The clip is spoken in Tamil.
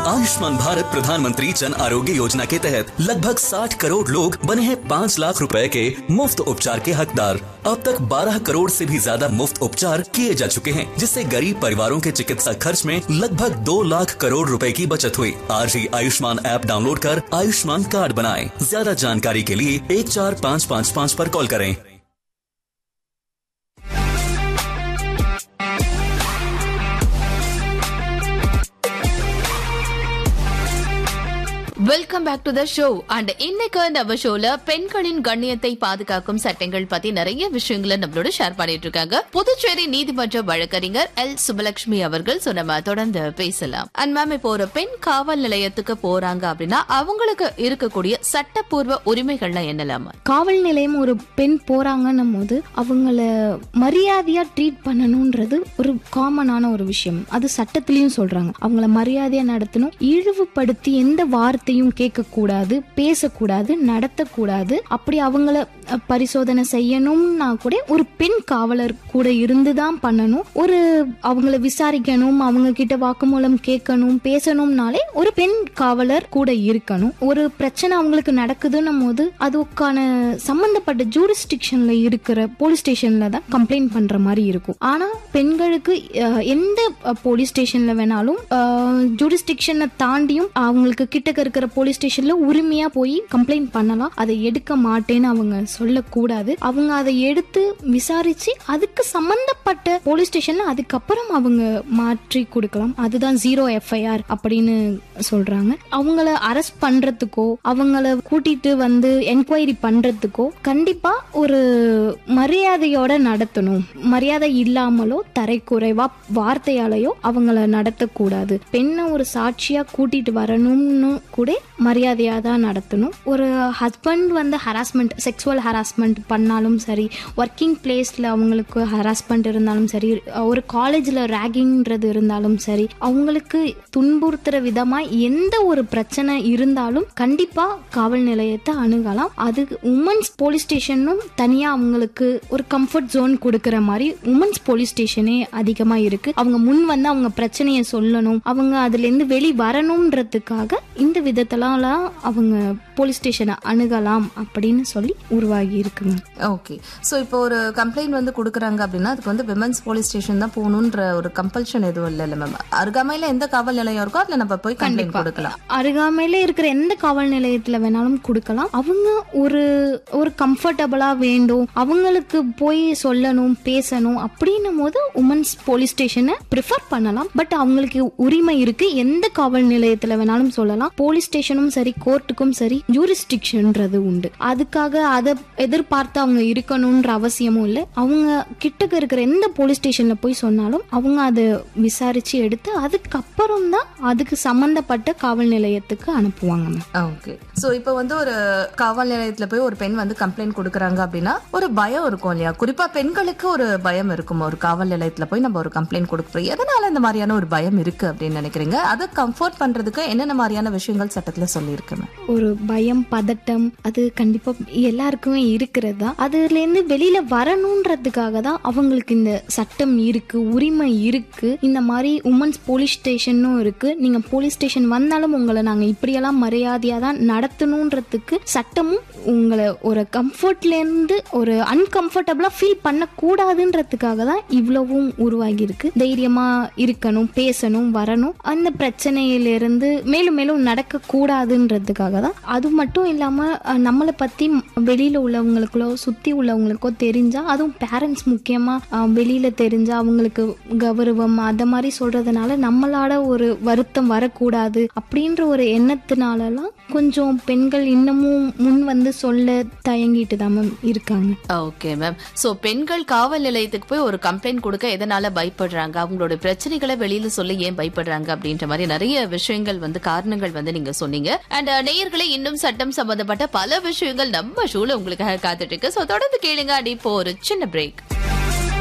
आयुष्मान भारत प्रधानमंत्री जन आरोग्य योजना के तहत लगभग 60 करोड़ लोग बने हैं 5 लाख रुपए के मुफ्त उपचार के हकदार अब तक 12 करोड़ से भी ज्यादा मुफ्त उपचार किए जा चुके हैं जिससे गरीब परिवारों के चिकित्सा खर्च में लगभग 2 लाख करोड़ रुपए की बचत हुई आज ही आयुष्मान ऐप डाउनलोड कर आयुष्मान कार्ड बनाएं ज्यादा जानकारी के लिए एक चार पाँच पाँच पाँच पर कॉल करें welcome back to the show and இன்னைக்கு நம்ம ஷோல பெண்களின் கண்ணியத்தை பாதுகாக்கும் சட்டங்கள் பத்தி நிறைய விஷயங்களை நம்மளோட ஷேர் பண்ணிட்டு இருக்காங்க புதுச்சேரி நீதிமன்ற வழக்கறிஞர் எல் சுபலட்சுமி அவர்கள் So, நம்ம தொடர்ந்து பேசலாம் அண்ட் மேம் இப்போ ஒரு பெண் காவல் நிலையத்துக்கு போறாங்க அப்படின்னா அவங்களுக்கு இருக்கக்கூடிய சட்டப்பூர்வ உரிமைகள்லாம் என்னலாம் காவல் நிலையம் ஒரு பெண் போறாங்கன்னும் போது அவங்கள மரியாதையா ட்ரீட் பண்ணணும்ன்றது ஒரு காமனான ஒரு விஷயம் அது சட்டத்திலயும் சொல்றாங்க அவங்கள மரியாதையா நடத்தணும் இழிவுபடுத்தி எந்த வார்த்தையும் கேட்கக்கூடாது பேசக்கூடாது நடத்தக்கூடாது அப்படி அவங்கள அஹ், பரிசோதனை செய்யணும்னா கூட ஒரு பெண் காவலர் கூட இருந்து தான் பண்ணணும் ஒரு அவங்கள விசாரிக்கணும் அவங்க கிட்ட வாக்குமூலம் கேட்கணும் பேசணும்னாலே ஒரு பெண் காவலர் கூட இருக்கணும் ஒரு பிரச்சனை அவங்களுக்கு நடக்குதுன்னும் போது அதுக்கான சம்பந்தப்பட்ட ஜூரிஸ்டிக்ஷன்ல இருக்கிற போலீஸ் ஸ்டேஷன்ல தான் கம்ப்ளைண்ட் பண்ற மாதிரி இருக்கும் ஆனா பெண்களுக்கு அஹ், எந்த போலீஸ் ஸ்டேஷன்ல வேணாலும் ஜூரிஸ்டிக்ஷனை தாண்டியும் அவங்களுக்கு கிட்டக்க இருக்கிற போலீஸ் ஸ்டேஷன்ல உரிமையா போய் கம்ப்ளைண்ட் பண்ணலாம் அதை எடுக்க மாட்டேன்னு அவங்க சொல்லக்கூடாது அவங்க அதை எடுத்து விசாரிச்சு அதுக்கு சம்பந்தப்பட்ட போலீஸ் ஸ்டேஷன்ல அதுக்கப்புறம் அவங்க மாற்றி கொடுக்கலாம் அதுதான் ஜீரோ எஃப்ஐஆர் அப்படின்னு சொல்றாங்க அவங்கள அரெஸ்ட் பண்றதுக்கோ அவங்கள கூட்டிட்டு வந்து என்கொயரி பண்றதுக்கோ கண்டிப்பா ஒரு மரியாதையோட நடத்தணும் மரியாதை இல்லாமலோ தரைக்குறைவா வார்த்தையாலேயோ அவங்கள நடத்தக்கூடாது பெண்ணை ஒரு சாட்சியா கூட்டிட்டு வரணும்னு கூட மரியாதையா தான் நடத்தணும் ஒரு ஹஸ்பண்ட் வந்து ஹராஸ்மெண்ட் செக்ஸுவல் ஹராஸ்மெண்ட் பண்ணாலும் சரி ஒர்க்கிங் பிளேஸ்ல அவங்களுக்கு ஹராஸ்மெண்ட் இருந்தாலும் சரி ஒரு காலேஜ்ல ரேகிங்ன்றது இருந்தாலும் சரி அவங்களுக்கு துன்புறுத்துற விதமா எந்த ஒரு பிரச்சனை இருந்தாலும் கண்டிப்பா காவல் நிலையத்தை அணுகலாம் அது உமன்ஸ் போலீஸ் ஸ்டேஷனும் தனியா அவங்களுக்கு ஒரு கம்ஃபர்ட் ஜோன் கொடுக்கிற மாதிரி உமன்ஸ் போலீஸ் ஸ்டேஷனே அதிகமா இருக்கு அவங்க முன் வந்து அவங்க பிரச்சனையை சொல்லணும் அவங்க அதுல இருந்து வெளி வரணும்ன்றதுக்காக இந்த விதத்தெல்லாம் அவங்க போலீஸ் ஸ்டேஷனை அணுகலாம் அப்படின்னு சொல்லி உருவாகி இருக்குங்க ஓகே சோ இப்போ ஒரு கம்ப்ளைண்ட் வந்து கொடுக்குறாங்க அப்படின்னா அதுக்கு வந்து விமன்ஸ் போலீஸ் ஸ்டேஷன் தான் போகணுன்ற ஒரு கம்பல்ஷன் எதுவும் இல்ல மேம் அருகாமையில எந்த காவல் நிலையம் இருக்கோ அதுல நம்ம போய் கம்ப்ளைண்ட் கொடுக்கலாம் அருகாமையில இருக்கிற எந்த காவல் நிலையத்துல வேணாலும் கொடுக்கலாம் அவங்க ஒரு ஒரு கம்ஃபர்டபுளா வேண்டும் அவங்களுக்கு போய் சொல்லணும் பேசணும் அப்படின்னும் போது உமன்ஸ் போலீஸ் ஸ்டேஷனை ப்ரிஃபர் பண்ணலாம் பட் அவங்களுக்கு உரிமை இருக்கு எந்த காவல் நிலையத்துல வேணாலும் சொல்லலாம் போலீஸ் ஸ்டேஷனும் சரி கோர்ட்டுக்கும் சரி ஜூரிஸ்டிக்ஷன்ன்றது உண்டு அதுக்காக அதை எதிர்பார்த்து அவங்க இருக்கணும்ன்ற அவசியமும் இல்லை அவங்க கிட்டக்க இருக்கிற எந்த போலீஸ் ஸ்டேஷன்ல போய் சொன்னாலும் அவங்க அதை விசாரிச்சு எடுத்து அதுக்கப்புறம் தான் அதுக்கு சம்பந்தப்பட்ட காவல் நிலையத்துக்கு அனுப்புவாங்க மேம் ஓகே சோ இப்போ வந்து ஒரு காவல் நிலையத்துல போய் ஒரு பெண் வந்து கம்ப்ளைண்ட் கொடுக்குறாங்க அப்படின்னா ஒரு பயம் இருக்கும் இல்லையா குறிப்பா பெண்களுக்கு ஒரு பயம் இருக்கும் ஒரு காவல் நிலையத்துல போய் நம்ம ஒரு கம்ப்ளைண்ட் கொடுக்குறோம் எதனால இந்த மாதிரியான ஒரு பயம் இருக்கு அப்படின்னு நினைக்கிறீங்க அதை கம்ஃபர்ட் பண்றதுக்கு என்னென்ன மாதிரியான விஷயங்கள் சட்டத்துல சொல்லியிருக்கு மேம் ஒரு பயம் பதட்டம் அது கண்டிப்பா எல்லாருக்குமே இருக்கிறது தான் அதுல இருந்து வெளியில வரணுன்றதுக்காக தான் அவங்களுக்கு இந்த சட்டம் இருக்கு உரிமை இருக்கு இந்த மாதிரி உமன்ஸ் போலீஸ் ஸ்டேஷனும் இருக்கு நீங்க போலீஸ் ஸ்டேஷன் வந்தாலும் உங்களை நாங்க இப்படியெல்லாம் மரியாதையா தான் நடத்தணுன்றதுக்கு சட்டமும் உங்களை ஒரு கம்ஃபர்ட்ல இருந்து ஒரு அன்கம்ஃபர்டபுளா ஃபீல் பண்ண கூடாதுன்றதுக்காக தான் இவ்வளவும் உருவாகி இருக்கு தைரியமா இருக்கணும் பேசணும் வரணும் அந்த பிரச்சனையிலிருந்து மேலும் மேலும் நடக்க கூடாதுன்றதுக்காக தான் அது மட்டும் இல்லாம அஹ், நம்மளை பத்தி வெளியில உள்ளவங்களுக்கோ சுத்தி உள்ளவங்களுக்கோ தெரிஞ்சா அதுவும் பேரண்ட்ஸ் முக்கியமா அஹ், வெளியில தெரிஞ்சா அவங்களுக்கு கௌரவம் அத மாதிரி சொல்றதுனால நம்மளால ஒரு வருத்தம் வரக்கூடாது அப்படின்ற ஒரு எண்ணத்தினாலலாம் கொஞ்சம் பெண்கள் இன்னமும் முன் வந்து சொல்ல தயங்கிட்டு தான் மேம் இருக்காங்க ஓகே மேம் சோ பெண்கள் காவல் நிலையத்துக்கு போய் ஒரு கம்ப்ளைண்ட் கொடுக்க எதனால பயப்படுறாங்க அவங்களோட பிரச்சனைகளை வெளியில சொல்ல ஏன் பயப்படுறாங்க அப்படின்ற மாதிரி நிறைய விஷயங்கள் வந்து காரணங்கள் வந்து நீங்க சொன்னீங்க அண்ட் நேயர்களே இன்னும் சட்டம் சம்பந்தப்பட்ட பல விஷயங்கள் நம்ம ஷோல உங்களுக்காக காத்துட்டு இருக்கு சோ தொடர்ந்து கேளுங்க அடி இப்போ ஒரு சின்ன பிரேக்